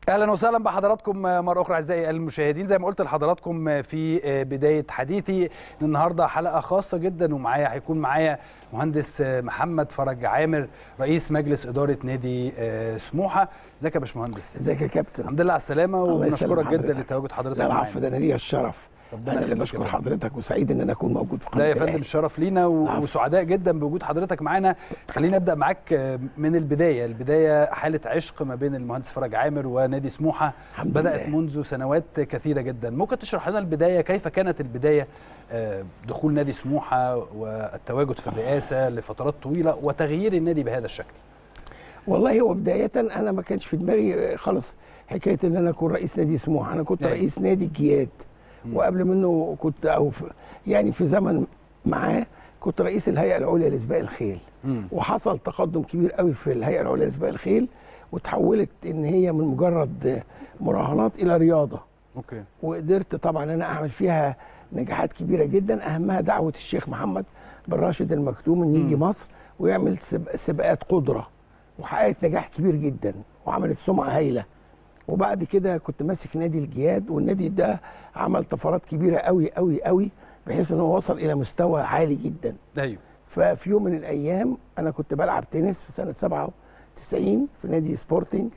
اهلا وسهلا بحضراتكم مره اخرى اعزائي المشاهدين زي ما قلت لحضراتكم في بدايه حديثي النهارده حلقه خاصه جدا ومعايا هيكون معايا مهندس محمد فرج عامر رئيس مجلس اداره نادي سموحه ازيك يا باشمهندس ازيك يا كابتن الحمد لله على السلامه ونشكرك جدا لتواجد حضرتك لا العفو ده انا ليا الشرف انا اللي بشكر حضرتك وسعيد ان انا اكون موجود في قناه لا يا فندم الشرف لينا وسعداء جدا بوجود حضرتك معانا خلينا ابدا معاك من البدايه البدايه حاله عشق ما بين المهندس فرج عامر ونادي سموحه بدات لله. منذ سنوات كثيره جدا ممكن تشرح لنا البدايه كيف كانت البدايه دخول نادي سموحه والتواجد في الرئاسه لفترات طويله وتغيير النادي بهذا الشكل والله هو بدايه انا ما كانش في دماغي خالص حكايه ان انا اكون رئيس نادي سموحه انا كنت رئيس نادي الجياد وقبل منه كنت او في يعني في زمن معاه كنت رئيس الهيئه العليا لسباق الخيل مم. وحصل تقدم كبير قوي في الهيئه العليا لسباق الخيل وتحولت ان هي من مجرد مراهنات الى رياضه اوكي وقدرت طبعا انا اعمل فيها نجاحات كبيره جدا اهمها دعوه الشيخ محمد بن راشد المكتوم ان يجي مصر ويعمل سباقات قدره وحققت نجاح كبير جدا وعملت سمعه هايله وبعد كده كنت ماسك نادي الجياد والنادي ده عمل طفرات كبيره قوي قوي قوي بحيث ان هو وصل الى مستوى عالي جدا ايوه ففي يوم من الايام انا كنت بلعب تنس في سنه 97 في نادي سبورتنج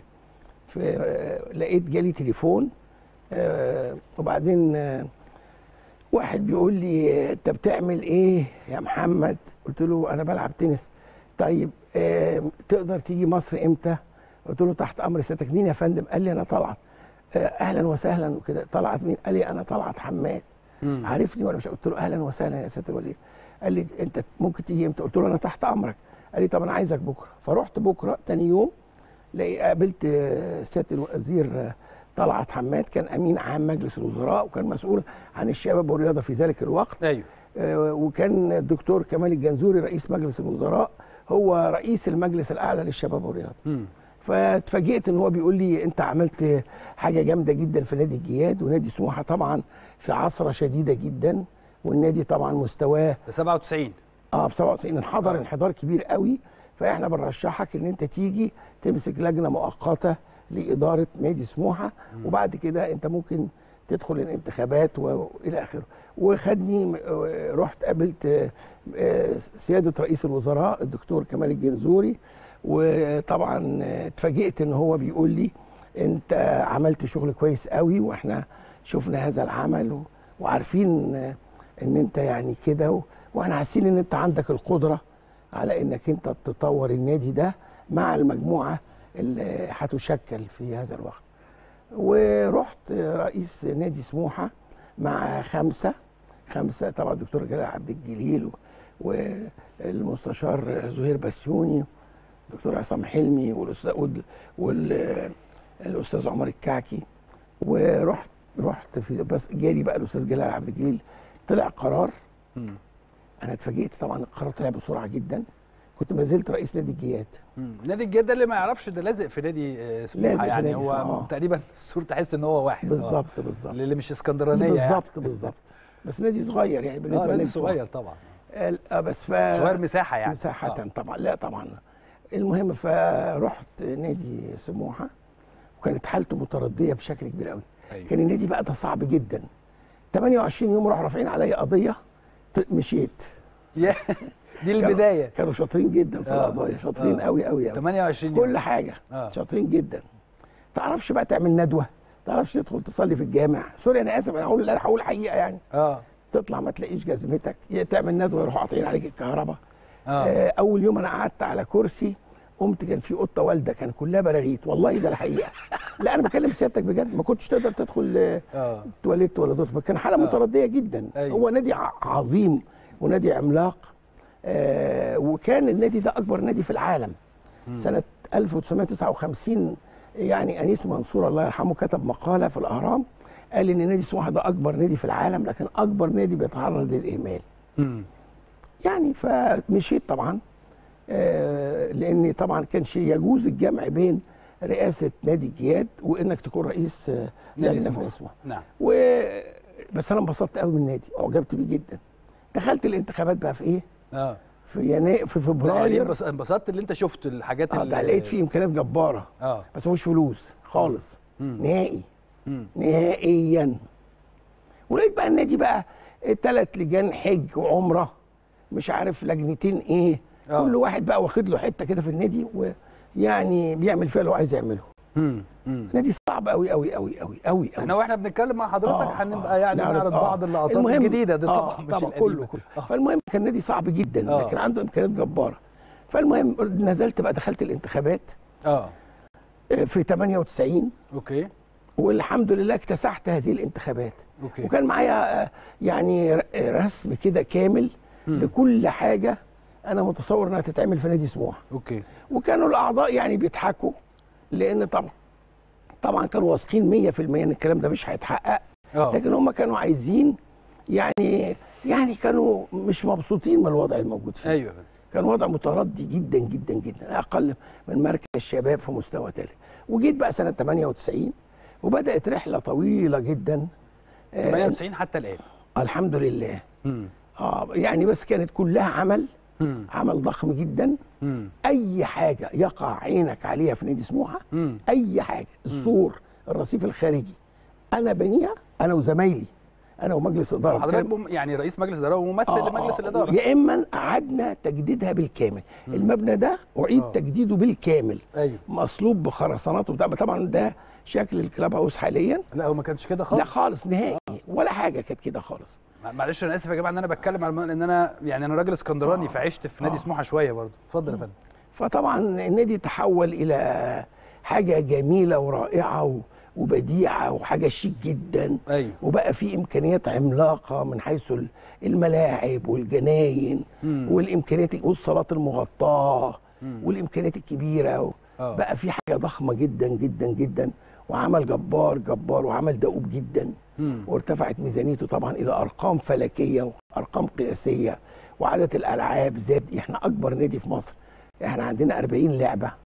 في لقيت جالي تليفون وبعدين واحد بيقول لي انت بتعمل ايه يا محمد قلت له انا بلعب تنس طيب تقدر تيجي مصر امتى قلت له تحت امر سيادتك مين يا فندم قال لي انا طلعت اهلا وسهلا وكده طلعت مين قال لي انا طلعت حماد مم. عارفني ولا مش قلت له اهلا وسهلا يا سياده الوزير قال لي انت ممكن تيجي امتى قلت له انا تحت امرك قال لي طب انا عايزك بكره فرحت بكره تاني يوم لقي قابلت سياده الوزير طلعت حماد كان امين عام مجلس الوزراء وكان مسؤول عن الشباب والرياضه في ذلك الوقت ايوه وكان الدكتور كمال الجنزوري رئيس مجلس الوزراء هو رئيس المجلس الاعلى للشباب والرياضه مم. فاتفاجئت ان هو بيقول لي انت عملت حاجه جامده جدا في نادي الجياد ونادي سموحه طبعا في عصره شديده جدا والنادي طبعا مستواه ده 97 اه ب 97 انحدر آه. انحدار كبير قوي فاحنا بنرشحك ان انت تيجي تمسك لجنه مؤقته لاداره نادي سموحه م. وبعد كده انت ممكن تدخل الانتخابات والى اخره وخدني رحت قابلت سياده رئيس الوزراء الدكتور كمال الجنزوري وطبعا اتفاجئت ان هو بيقول لي انت عملت شغل كويس قوي واحنا شفنا هذا العمل وعارفين ان انت يعني كده واحنا حاسين ان انت عندك القدره على انك انت تطور النادي ده مع المجموعه اللي هتشكل في هذا الوقت ورحت رئيس نادي سموحه مع خمسه خمسه طبعا الدكتور جلال عبد الجليل والمستشار زهير بسيوني الدكتور عصام حلمي والاستاذ والاستاذ عمر الكعكي ورحت رحت في بس جالي بقى الاستاذ جلال عبد الجليل طلع قرار م. انا اتفاجئت طبعا القرار طلع بسرعه جدا كنت ما زلت رئيس نادي الجياد نادي الجياد ده اللي ما يعرفش ده لازق في نادي سموحه يعني نادي هو آه. تقريبا الصوره تحس ان هو واحد بالظبط بالظبط اللي مش اسكندرانيه بالظبط يعني. بالظبط بس نادي صغير يعني بالنسبه لنادي صغير طبعا اه بس ف صغير مساحه يعني مساحه آه. طبعا لا طبعا المهم فرحت نادي سموحه وكانت حالته مترديه بشكل كبير قوي أيوة. كان النادي بقى ده صعب جدا 28 يوم راحوا رافعين عليا قضيه مشيت دي البدايه كانوا شاطرين جدا في آه. القضايا شاطرين آه. قوي قوي قوي 28 يوم كل حاجه آه. شاطرين جدا تعرفش بقى تعمل ندوه تعرفش تدخل تصلي في الجامع سوري انا اسف انا هقول لا هقول حقيقه يعني اه تطلع ما تلاقيش جزمتك تعمل ندوه يروحوا قاطعين عليك الكهرباء آه. آه اول يوم انا قعدت على كرسي قمت كان في قطه والده كان كلها براغيث والله ده الحقيقه لا انا بكلم سيادتك بجد ما كنتش تقدر تدخل اه تواليت ولا دور كان حاله آه. مترديه جدا أيوة. هو نادي عظيم ونادي عملاق آه وكان النادي ده اكبر نادي في العالم مم. سنه 1959 يعني انيس منصور الله يرحمه كتب مقاله في الاهرام قال ان نادي سموحه ده اكبر نادي في العالم لكن اكبر نادي بيتعرض للاهمال مم. يعني فمشيت طبعا آه لان طبعا كان شيء يجوز الجمع بين رئاسه نادي الجياد وانك تكون رئيس آه نادي لجنه في سموحة. اسمه نعم و بس انا انبسطت قوي من النادي اعجبت بيه جدا دخلت الانتخابات بقى في ايه اه في يناير في يعني فبراير انبس- انبسطت اللي انت شفت الحاجات اه اللي ده لقيت فيه امكانيات جباره اه بس مش فلوس خالص مم. نهائي مم. نهائيا ولقيت بقى النادي بقى ثلاث لجان حج وعمره مش عارف لجنتين ايه آه. كل واحد بقى واخد له حته كده في النادي ويعني بيعمل فيها اللي هو عايز يعمله مم. مم. نادي صعب قوي قوي قوي قوي قوي احنا واحنا بنتكلم مع حضرتك آه، هنبقى آه، يعني نعرض- نعرض آه. بعض اللقطات المهم- الجديده دي آه، طبعا مش طبعا القديمة. كله كله آه. فالمهم كان نادي صعب جدا آه. لكن عنده امكانيات جباره فالمهم نزلت بقى دخلت الانتخابات اه آه، في 98 اوكي والحمد لله اكتسحت هذه الانتخابات اوكي وكان معايا آه، يعني ر- رسم كده كامل مم. لكل حاجه انا متصور انها تتعمل في نادي سموحه اوكي وكانوا الاعضاء يعني بيضحكوا لان طبعا طبعا كانوا واثقين 100% ان الكلام ده مش هيتحقق اه لكن هم كانوا عايزين يعني يعني كانوا مش مبسوطين من الوضع الموجود فيه ايوه كان وضع متردي جدا جدا جدا اقل من مركز الشباب في مستوى ثالث وجيت بقى سنه 98 وبدات رحله طويله جدا آه 98 حتى الان الحمد لله مم. اه يعني بس كانت كلها عمل مم. عمل ضخم جدا مم. اي حاجه يقع عينك عليها في نادي سموحه مم. اي حاجه السور الرصيف الخارجي انا بنيها انا وزمايلي انا ومجلس اداره حضرتك بم- يعني رئيس مجلس الاداره وممثل آه، لمجلس آه، الاداره يا اما قعدنا تجديدها بالكامل المبنى ده اعيد آه. تجديده بالكامل ايوه مصلوب بخرسانات وبتاع طبعا ده شكل الكلاب هاوس حاليا لا هو ما كانش كده لا خالص خالص نهائي ولا حاجه كانت كده خالص مع- معلش انا اسف يا جماعه ان انا بتكلم على الم- لان انا يعني انا راجل اسكندراني آه. فعشت في نادي آه. سموحه شويه برضه اتفضل يا فندم فطبعا النادي تحول الى حاجه جميله ورائعه و- وبديعه وحاجه شيك جدا ايوه وبقى في امكانيات عملاقه من حيث ال- الملاعب والجناين مم. والامكانيات والصالات المغطاه مم. والامكانيات الكبيره و... آه. بقى في حاجه ضخمه جدا جدا جدا وعمل جبار جبار وعمل دؤوب جدا مم. وارتفعت ميزانيته طبعا الى ارقام فلكيه وارقام قياسيه وعدد الالعاب زاد احنا اكبر نادي في مصر احنا عندنا 40 لعبه